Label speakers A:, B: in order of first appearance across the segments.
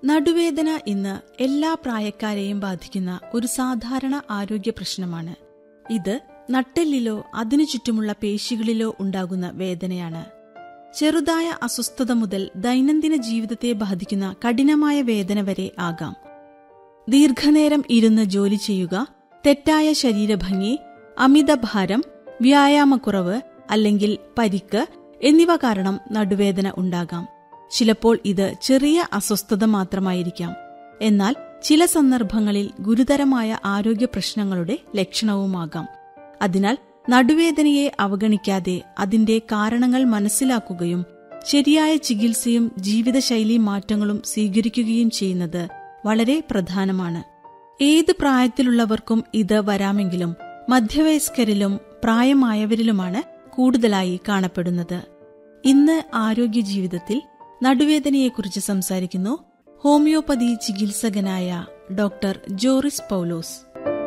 A: നടുവേദന ഇന്ന് എല്ലാ പ്രായക്കാരെയും ബാധിക്കുന്ന ഒരു സാധാരണ ആരോഗ്യ പ്രശ്നമാണ് ഇത് നട്ടെല്ലിലോ അതിനു ചുറ്റുമുള്ള പേശികളിലോ ഉണ്ടാകുന്ന വേദനയാണ് ചെറുതായ അസ്വസ്ഥത മുതൽ ദൈനംദിന ജീവിതത്തെ ബാധിക്കുന്ന കഠിനമായ വേദന വരെ ആകാം ദീർഘനേരം ഇരുന്ന് ജോലി ചെയ്യുക തെറ്റായ ശരീരഭംഗി അമിതഭാരം വ്യായാമക്കുറവ് അല്ലെങ്കിൽ പരിക്ക് എന്നിവ കാരണം നടുവേദന ഉണ്ടാകാം ചിലപ്പോൾ ഇത് ചെറിയ അസ്വസ്ഥത മാത്രമായിരിക്കാം എന്നാൽ ചില സന്ദർഭങ്ങളിൽ ഗുരുതരമായ ആരോഗ്യ പ്രശ്നങ്ങളുടെ ലക്ഷണവുമാകാം അതിനാൽ നടുവേദനയെ അവഗണിക്കാതെ അതിന്റെ കാരണങ്ങൾ മനസ്സിലാക്കുകയും ശരിയായ ചികിത്സയും ജീവിതശൈലി മാറ്റങ്ങളും സ്വീകരിക്കുകയും ചെയ്യുന്നത് വളരെ പ്രധാനമാണ് ഏത് പ്രായത്തിലുള്ളവർക്കും ഇത് വരാമെങ്കിലും മധ്യവയസ്കരിലും പ്രായമായവരിലുമാണ് കൂടുതലായി കാണപ്പെടുന്നത് ഇന്ന് ആരോഗ്യ ജീവിതത്തിൽ നടുവേദനയെക്കുറിച്ച് സംസാരിക്കുന്നു ഹോമിയോപ്പതി ചികിത്സകനായ ഡോക്ടർ ജോറിസ് പൗലോസ്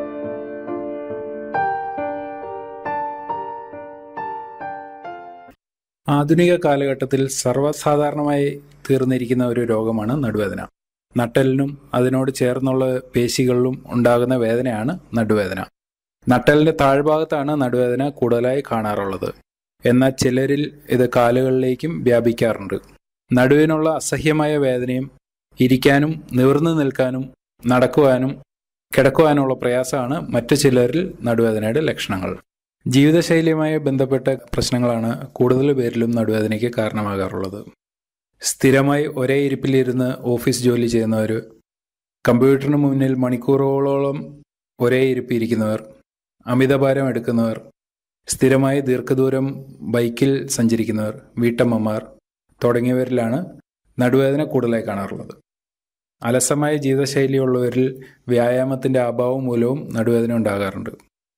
B: ആധുനിക കാലഘട്ടത്തിൽ സർവ്വസാധാരണമായി തീർന്നിരിക്കുന്ന ഒരു രോഗമാണ് നടുവേദന നട്ടെല്ലിനും അതിനോട് ചേർന്നുള്ള പേശികളിലും ഉണ്ടാകുന്ന വേദനയാണ് നടുവേദന നട്ടെല്ലിന്റെ താഴ്ഭാഗത്താണ് നടുവേദന കൂടുതലായി കാണാറുള്ളത് എന്നാൽ ചിലരിൽ ഇത് കാലുകളിലേക്കും വ്യാപിക്കാറുണ്ട് നടുവിനുള്ള അസഹ്യമായ വേദനയും ഇരിക്കാനും നിവർന്നു നിൽക്കാനും നടക്കുവാനും കിടക്കുവാനുള്ള പ്രയാസമാണ് മറ്റു ചിലരിൽ നടുവേദനയുടെ ലക്ഷണങ്ങൾ ജീവിതശൈലിയുമായി ബന്ധപ്പെട്ട പ്രശ്നങ്ങളാണ് കൂടുതൽ പേരിലും നടുവേദനയ്ക്ക് കാരണമാകാറുള്ളത് സ്ഥിരമായി ഒരേ ഇരിപ്പിലിരുന്ന് ഓഫീസ് ജോലി ചെയ്യുന്നവർ കമ്പ്യൂട്ടറിന് മുന്നിൽ മണിക്കൂറുകളോളം ഒരേ ഇരിപ്പിരിക്കുന്നവർ അമിതഭാരം എടുക്കുന്നവർ സ്ഥിരമായി ദീർഘദൂരം ബൈക്കിൽ സഞ്ചരിക്കുന്നവർ വീട്ടമ്മമാർ തുടങ്ങിയവരിലാണ് നടുവേദന കൂടുതലായി കാണാറുള്ളത് അലസമായ ജീവിതശൈലിയുള്ളവരിൽ വ്യായാമത്തിൻ്റെ അഭാവം മൂലവും നടുവേദന ഉണ്ടാകാറുണ്ട്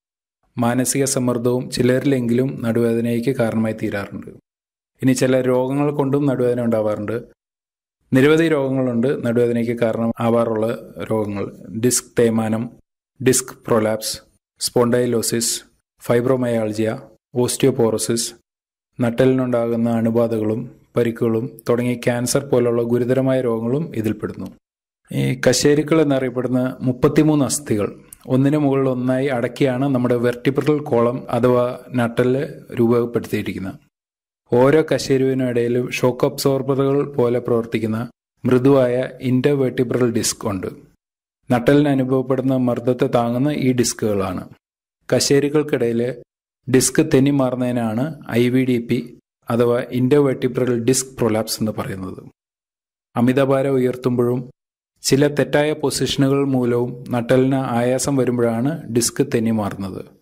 B: മാനസിക സമ്മർദ്ദവും ചിലരിലെങ്കിലും നടുവേദനയ്ക്ക് കാരണമായി തീരാറുണ്ട് ഇനി ചില രോഗങ്ങൾ കൊണ്ടും നടുവേദന ഉണ്ടാവാറുണ്ട് നിരവധി രോഗങ്ങളുണ്ട് നടുവേദനയ്ക്ക് കാരണം ആവാറുള്ള രോഗങ്ങൾ ഡിസ്ക് തേയ്മാനം disc prolapse spondylosis fibromyalgia osteoporosis നട്ടലിനുണ്ടാകുന്ന അണുബാധകളും പരിക്കുകളും തുടങ്ങിയ ക്യാൻസർ പോലുള്ള ഗുരുതരമായ രോഗങ്ങളും ഇതിൽപ്പെടുന്നു ഈ കശേരുക്കൾ എന്നറിയപ്പെടുന്ന മുപ്പത്തിമൂന്ന് അസ്ഥികൾ ഒന്നിനു മുകളിൽ ഒന്നായി അടക്കിയാണ് നമ്മുടെ വെർട്ടിബ്രൽ കോളം അഥവാ നട്ടല് രൂപപ്പെടുത്തിയിരിക്കുന്നത് ഓരോ കശേരുവിനും ഇടയിലും ഷോക്ക് അബ്സോർബറുകൾ പോലെ പ്രവർത്തിക്കുന്ന മൃദുവായ ഇന്റർവെർട്ടിബ്രൽ ഡിസ്ക് ഉണ്ട് നട്ടലിന് അനുഭവപ്പെടുന്ന മർദ്ദത്തെ താങ്ങുന്ന ഈ ഡിസ്കുകളാണ് കശേരുകൾക്കിടയിൽ ഡിസ്ക് തെന്നി മാറുന്നതിനാണ് ഐ വി ഡി പി അഥവാ ഇന്റർവെർട്ടിബ്രൽ ഡിസ്ക് പ്രൊലാപ്സ് എന്ന് പറയുന്നത് അമിതഭാരം ഉയർത്തുമ്പോഴും ചില തെറ്റായ പൊസിഷനുകൾ മൂലവും നട്ടലിന് ആയാസം വരുമ്പോഴാണ് ഡിസ്ക് തെന്നി മാറുന്നത്